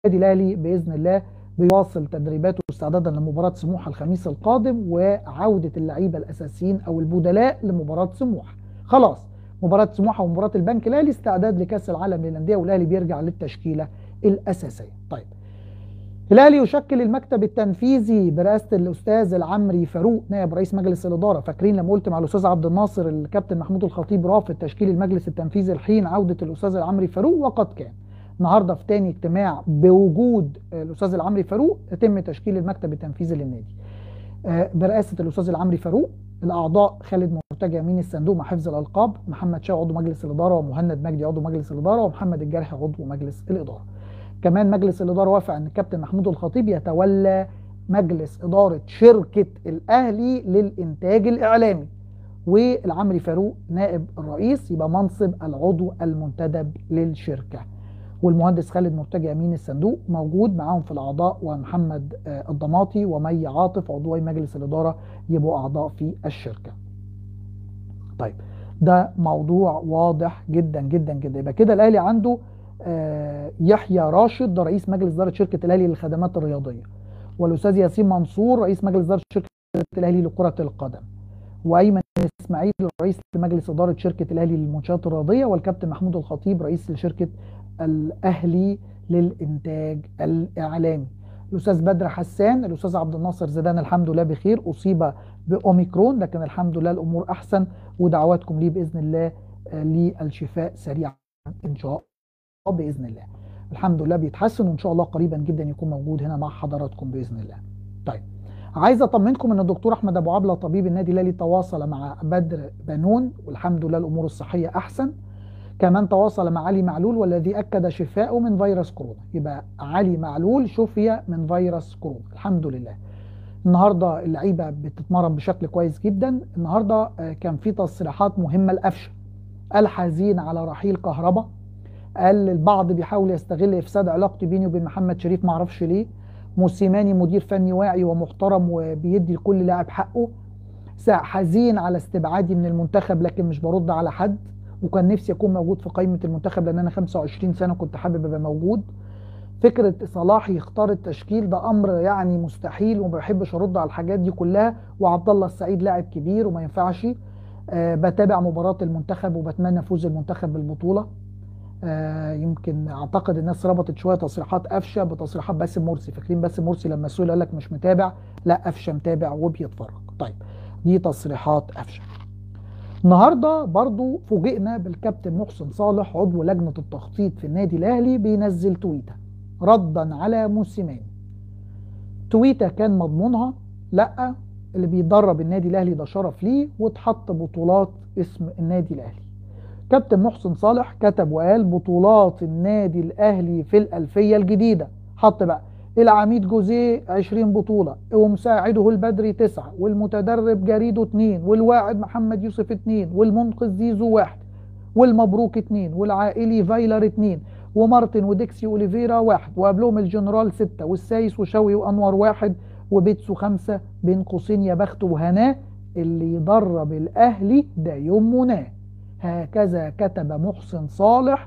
الاهلي باذن الله بيواصل تدريباته استعدادا لمباراه سموحه الخميس القادم وعوده اللعيبه الاساسيين او البدلاء لمباراه سموحه خلاص مباراه سموحه ومباراه البنك الاهلي استعداد لكاس العالم للانديه والاهلي بيرجع للتشكيله الاساسيه طيب الاهلي يشكل المكتب التنفيذي برئاسه الاستاذ العمري فاروق نائب رئيس مجلس الاداره فاكرين لما قلت مع الاستاذ عبد الناصر الكابتن محمود الخطيب رافض تشكيل المجلس التنفيذي الحين عوده الاستاذ العمري فاروق وقد كان النهارده في تاني اجتماع بوجود الاستاذ العمري فاروق يتم تشكيل المكتب التنفيذي للنادي برئاسه الاستاذ العمري فاروق الاعضاء خالد مرتجى امين الصندوق مع حفظ الالقاب محمد شاو عضو مجلس الاداره ومهند مجدي عضو مجلس الاداره ومحمد الجرحي عضو مجلس الاداره كمان مجلس الاداره وافق ان الكابتن محمود الخطيب يتولى مجلس اداره شركه الاهلي للانتاج الاعلامي والعمري فاروق نائب الرئيس يبقى منصب العضو المنتدب للشركه والمهندس خالد مرتجى امين الصندوق موجود معاهم في الاعضاء ومحمد الضماطي ومي عاطف عضوي مجلس الاداره يبقوا اعضاء في الشركه. طيب ده موضوع واضح جدا جدا جدا يبقى كده الاهلي عنده يحيى راشد ده رئيس مجلس اداره شركه الاهلي للخدمات الرياضيه والاستاذ ياسين منصور رئيس مجلس اداره شركه الاهلي لكره القدم وايمن اسماعيل رئيس مجلس اداره شركه الاهلي للمنشات الرياضيه والكابتن محمود الخطيب رئيس لشركه الاهلي للانتاج الاعلامي الاستاذ بدر حسان الاستاذ عبد الناصر زيدان الحمد لله بخير اصيب باوميكرون لكن الحمد لله الامور احسن ودعواتكم ليه باذن الله للشفاء سريعا ان شاء الله باذن الله الحمد لله بيتحسن وان شاء الله قريبا جدا يكون موجود هنا مع حضراتكم باذن الله طيب عايز اطمنكم ان الدكتور احمد ابو عبله طبيب النادي الاهلي تواصل مع بدر بنون والحمد لله الامور الصحيه احسن كمان تواصل مع علي معلول والذي اكد شفائه من فيروس كورونا يبقى علي معلول شفي من فيروس كورونا الحمد لله النهارده اللعيبه بتتمرن بشكل كويس جدا النهارده كان في تصريحات مهمه لقفشه قال حزين على رحيل كهربا قال البعض بيحاول يستغل افساد علاقتي بيني وبين محمد شريف معرفش ليه موسيماني مدير فني واعي ومحترم وبيدي لكل لاعب حقه حزين على استبعادي من المنتخب لكن مش برد على حد وكان نفسي اكون موجود في قائمه المنتخب لان انا 25 سنه كنت حابب ابقى موجود فكره صلاح يختار التشكيل ده امر يعني مستحيل وما بحبش ارد على الحاجات دي كلها وعبد الله السعيد لاعب كبير وما ينفعش أه بتابع مباراه المنتخب وبتمنى فوز المنتخب بالبطوله آه يمكن اعتقد الناس ربطت شويه تصريحات قفشه بتصريحات باسم مرسي فاكرين باسم مرسي لما سئل قال لك مش متابع لا قفشه متابع وبيتفرج طيب دي تصريحات قفشه النهارده برضو فوجئنا بالكابتن محسن صالح عضو لجنه التخطيط في النادي الاهلي بينزل تويته ردا على موسيماني تويته كان مضمونها لا اللي بيدرب النادي الاهلي ده شرف ليه واتحط بطولات اسم النادي الاهلي كابتن محسن صالح كتب وقال بطولات النادي الاهلي في الالفيه الجديده حط بقى العميد جوزيه 20 بطوله ومساعده البدري 9 والمتدرب جريدو 2 والواعد محمد يوسف 2 والمنقذ زيزو 1 والمبروك 2 والعائلي فايلر 2 ومارتن وديكسي اوليفيرا 1 وقبلهم الجنرال 6 والسايس وشوي وانور 1 وبيتسو 5 بين قوسين يا بخت وهناه اللي يدرب الاهلي ده يوم مناه هكذا كتب محسن صالح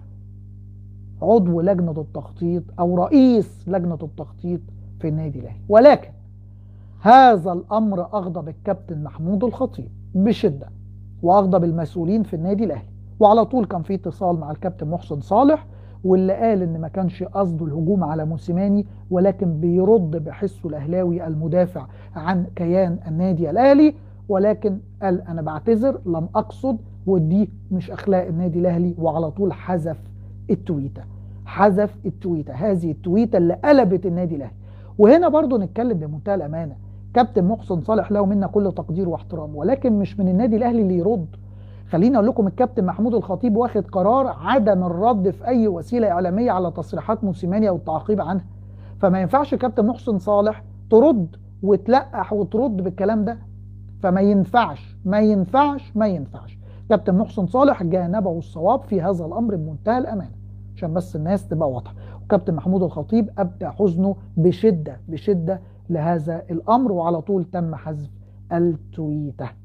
عضو لجنة التخطيط أو رئيس لجنة التخطيط في النادي الأهلي ولكن هذا الأمر أغضب الكابتن محمود الخطيب بشدة وأغضب المسؤولين في النادي الأهلي وعلى طول كان في اتصال مع الكابتن محسن صالح واللي قال ان ما كانش قصده الهجوم على موسيماني ولكن بيرد بحسه الاهلاوي المدافع عن كيان النادي الاهلي ولكن قال انا بعتذر لم اقصد ودي مش اخلاق النادي الاهلي وعلى طول حذف التويته حذف التويته هذه التويته اللي قلبت النادي الاهلي وهنا برضو نتكلم بمنتهى الامانه كابتن محسن صالح له منا كل تقدير واحترام ولكن مش من النادي الاهلي اللي يرد خليني اقول لكم الكابتن محمود الخطيب واخد قرار عدم الرد في اي وسيله اعلاميه على تصريحات موسيماني او التعقيب عنها فما ينفعش كابتن محسن صالح ترد وتلقح وترد بالكلام ده فما ينفعش ما ينفعش ما ينفعش كابتن محسن صالح جانبه الصواب في هذا الامر بمنتهى الامانه عشان بس الناس تبقى واضحه وكابتن محمود الخطيب ابدى حزنه بشده بشده لهذا الامر وعلى طول تم حذف التويته